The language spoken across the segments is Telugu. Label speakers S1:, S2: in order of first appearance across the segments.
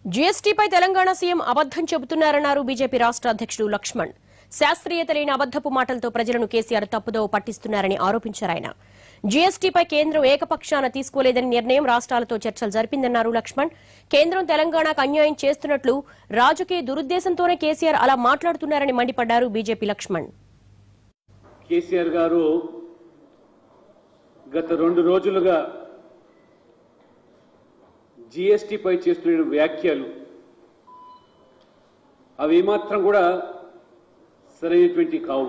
S1: జీఎస్టీపై తెలంగాణ సీఎం అబద్దం చెబుతున్నారన్నారు బీజేపీ రాష్ట్ర అధ్యక్షుడు లక్ష్మణ్ శాస్త్రీయత లేని అబద్దపు మాటలతో ప్రజలను కేసీఆర్ తప్పుదోవ పట్టిస్తున్నారని ఆరోపించారు ఆయన జీఎస్టీపై కేంద్రం ఏకపక్షాన తీసుకోలేదని నిర్ణయం రాష్ట్రాలతో చర్చలు జరిపిందన్నారు లక్ష్మణ్ కేంద్రం తెలంగాణకు అన్యాయం చేస్తున్నట్లు రాజకీయ దురుద్దేశంతోనే కేసీఆర్ అలా మాట్లాడుతున్నారని మండిపడ్డారు బీజేపీ లక్ష్మణ్
S2: కేసీఆర్ గారు గత రెండు రోజులుగా జీఎస్టీపై చేస్తున్న వ్యాఖ్యలు అవి ఏమాత్రం కూడా సరైనటువంటి కావు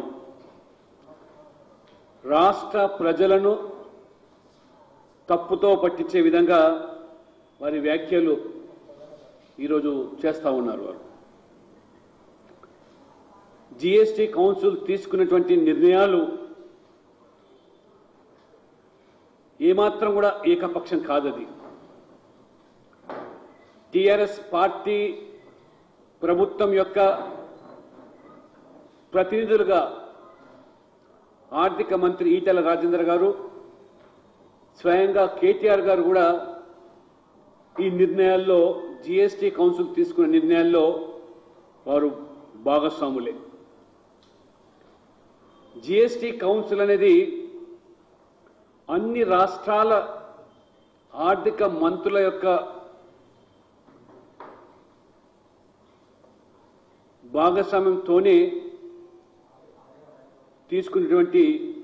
S2: రాష్ట్ర ప్రజలను తప్పుతో పట్టించే విధంగా వారి వ్యాఖ్యలు ఈరోజు చేస్తా ఉన్నారు వారు జీఎస్టీ కౌన్సిల్ తీసుకున్నటువంటి నిర్ణయాలు ఏమాత్రం కూడా ఏకపక్షం కాదది టిఆర్ఎస్ పార్టీ ప్రభుత్వం యొక్క ప్రతినిధులుగా ఆర్థిక మంత్రి ఈటెల రాజేందర్ గారు స్వయంగా కేటీఆర్ గారు కూడా ఈ నిర్ణయాల్లో జీఎస్టీ కౌన్సిల్ తీసుకున్న నిర్ణయాల్లో వారు భాగస్వాములే జీఎస్టీ కౌన్సిల్ అనేది అన్ని రాష్ట్రాల ఆర్థిక మంత్రుల యొక్క భాగస్వామ్యంతోనే తీసుకున్నటువంటి